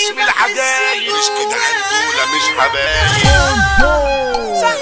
خصم الحجايج مش كده عندولة مش حبايب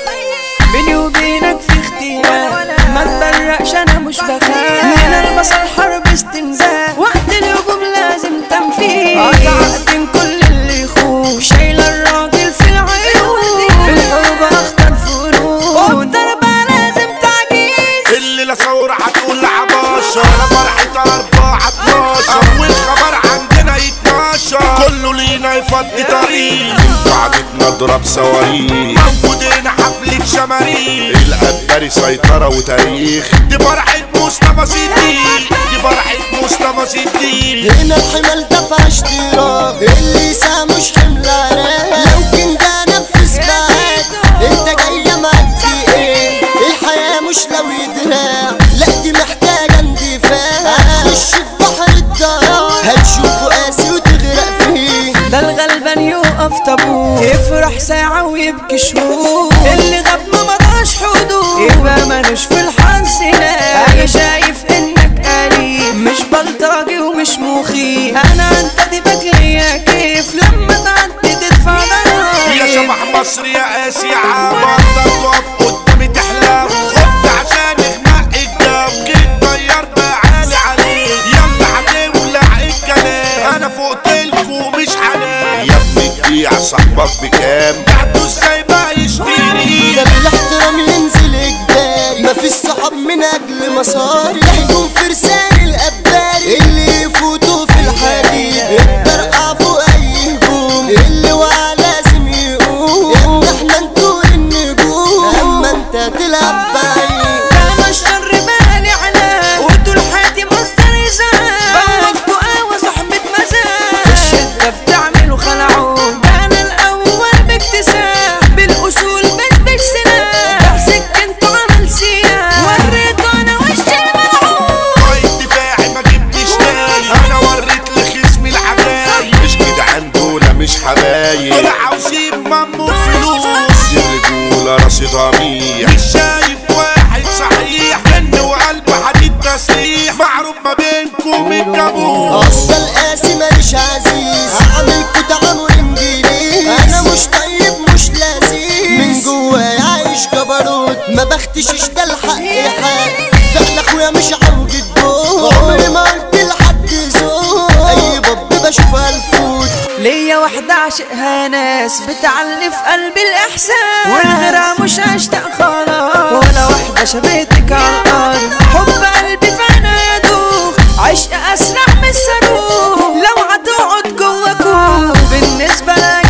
بيني وبينك في اختلاف ما تبرقش انا مش بخاف من البصر حرب استنزاف وقت الهجوم لازم تنفيذ قطعت كل اللي يخوف شايله الراجل في العيون في الحروب اخطر فروض والضربه لازم تعجيز اللي لا ثورة هتقول لعباشة انا فرحة اربعة اتناشر اول خبر عندنا يتناشر كله لينا يفضي طريق قعدتنا نضرب صواريخ موجودين حفلة شماريخ القباري سيطرة وتاريخ دي فرحة مصطفى صديق دي فرحة مصطفى صديق هنا الحمل دفع اشتراك اللي مش حمل عراق لو كنت انفذ معاك انت جاية معاك في ايه الحياة مش لو يدراع لا دي محتاجة اندفاع هتخش في بحر الضياع هتشوفه قاسي وتغرق فيه ده الغلبان يقف طابور يفرح ساعة ويبكي شهور اللي غاب ما مضاش حدود يبقى مالوش في الحظ لا انا شايف انك قريب مش بلطجي ومش مخيف انا انت دي بجري كيف لما تعدي تدفع ضرايب يا شبح مصر يا قاسي يا عبر تقف قدامي تحلم خفت عشان اغمق الجو جيت طيار بقى عالي عليك يلا هتولع الكلام انا فوقتلكوا مش حنان يا ابني تبيع صاحبك بكام بعته ازاي بقى يشتري ده بالاحترام ينزل اجباري مفيش صحاب من اجل مصاري ده هيكون فرسان الاباري اللي يفوتوا في الحديد الطرقع فوق اي هجوم اللي وقع لازم يقوم احنا نطول النجوم اما انت تلعب بعيد انا الشر بالي على وطول حياتي مصدر ازاز بوك بقاوة صاحبة مزاج في الشدة بتعمل خلعون ده انا الاول باكتساب بالاصول مش بالسلاح بمسك انت عمل سياح وريته انا وش الملعون قايد دفاعي ما جبتش تاني انا وريت لخصمي الحبايب مش كده عندولة مش حبايب طلع عاوزين مامو فلوس الرجولة راسي ضمير مش شايف واحد صحيح جن وقلب حديد تسليح معروف ما بينكم الجابوس اصل القاسي ماليش عزيز هعملكوا تعامل انجليز انا مش طيب مش لذيذ من جوايا عايش جبروت ما بختشش ده الحق حق فعلا اخويا مش عوج الدور عمري ما قلت لحد زور اي باب بشوفها الفوت ليا واحدة عشقها ناس بتعلي في قلبي الإحساس والغيرها مش هشتاق خلاص ولا واحدة شبهتك على الأرض حب قلبي فانا يدوخ عشق أسرع من الصاروخ لو هتقعد جوا كوخ بالنسبة لك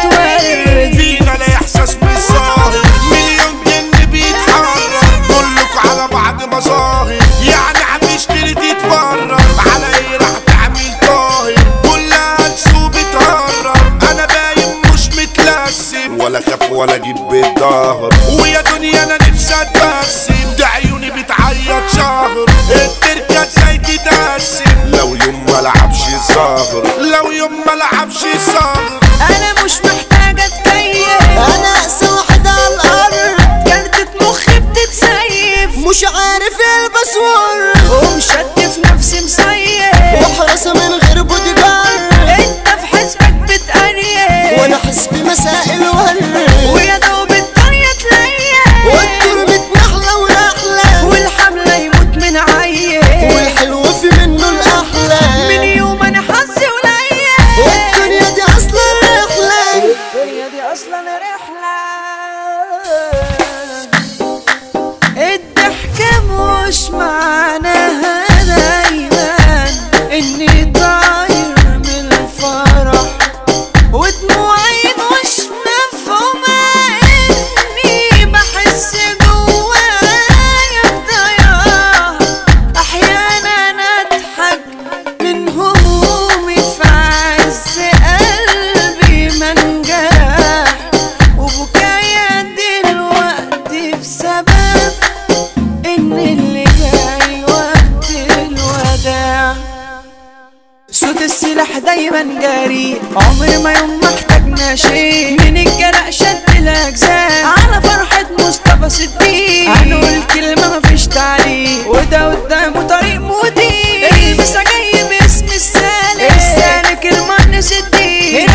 بتورد فينا لا احساس بالظاهر مليون جن بيتحرر كلكوا على بعض مظاهر يعني هتشتري تتفرج على ايه راح تعمل طاهر كلها تسوق بتهرب انا باين مش متلسم ولا خاف ولا اجيب بالظهر ويا دنيا انا نفسي اتبسم ده عيوني بتعيط شهر التركه ازاي تتقسم لو يوم ما لعبش الظهر لو يوم ما لعبش الظهر أنا مش محتاجة أتكيف انا اقسى واحد على الارض كارتة مخي بتتسيف مش عارف الباسورد ومشد في نفسي مصيف وحراسة من غير بودي جارد انت في حسبك بتقريب وانا حسبي مسائل ورد ويا دوب الدنيا تليل والدور متنحلة ونحلة والحملة يموت من عيل والحلو في منه الأحلى من يوم انا حظي قليل والدنيا دي أصلا رحلة الدنيا دي اصلا رحلة الضحكة مش معناها دايما اني طاير من الفرح ودموعي مش مفهومة اني بحس جوايا بضياع احيانا اضحك من همومي في عز قلبي منجرح وبكايا دلوقتي بسبب ان اللي جاي وقت الوداع صوت السلاح دايما جريء عمر ما يوم ما احتاجنا شيء من الجرح شد الاجزاء على فرحة مصطفى صديق هنقول كلمة مفيش تعليق وده قدامه طريق مدير البسها جاي باسم السالك السالك المهندس الدين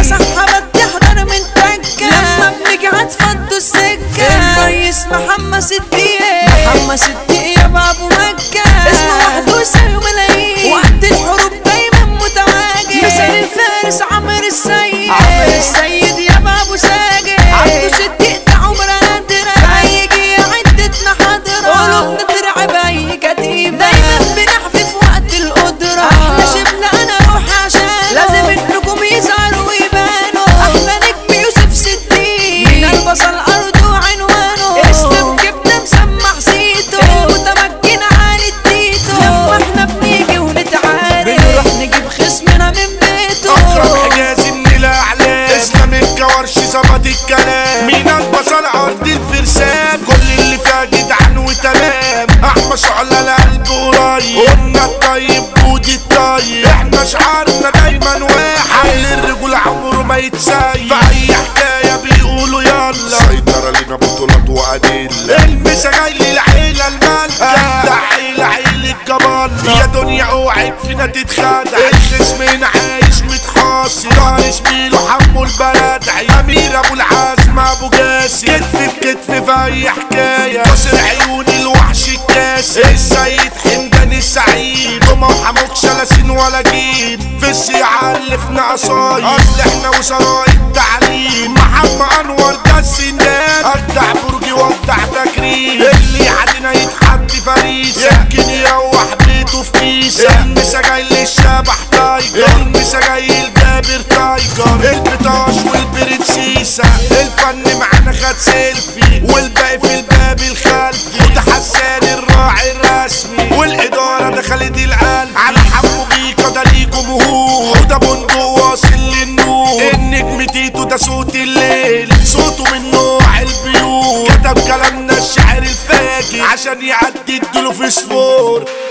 برج الطيب احنا شعارنا دايما واحد الرجول عمره ما يتسيب في اي حكايه بيقولوا يلا سيطرة لنا بطولات وادله المسا جاي للعيله المالكه ده عيله عيله جبالة يا دنيا اوعك فينا تتخدع الخصم هنا عايش متحاصر ظهر زميله حمو البلدعي امير ابو العزم ابو جاسم كتف بكتف في اي حكايه كسر عيون الوحش الكاسر السيد حمدان السعيد وما وحموك شلاسين ولا جيب في السيعة ألفنا قصايد أصل احنا وزراء التعليم محمد أنور ده السندان أبدع برجي وأبدع تكريم اللي يعدينا يتحدي فريسة يمكن يروح بيته في كيسة المسا جاي للشبح تايجر المسا جاي لجابر تايجر البطاش والبرنسيسة الفن معانا خد سيلفي والباقي في الباب الخلفي وده حسان الراعي الرسمي والإدارة ده خالد القلب على حمو بيكا ده ليه جمهور وده بندق واصل للنور النجم تيتو ده صوت الليل صوته من نوع البيوت كتب كلامنا الشعر الفاجر عشان يعدي اديله في سفور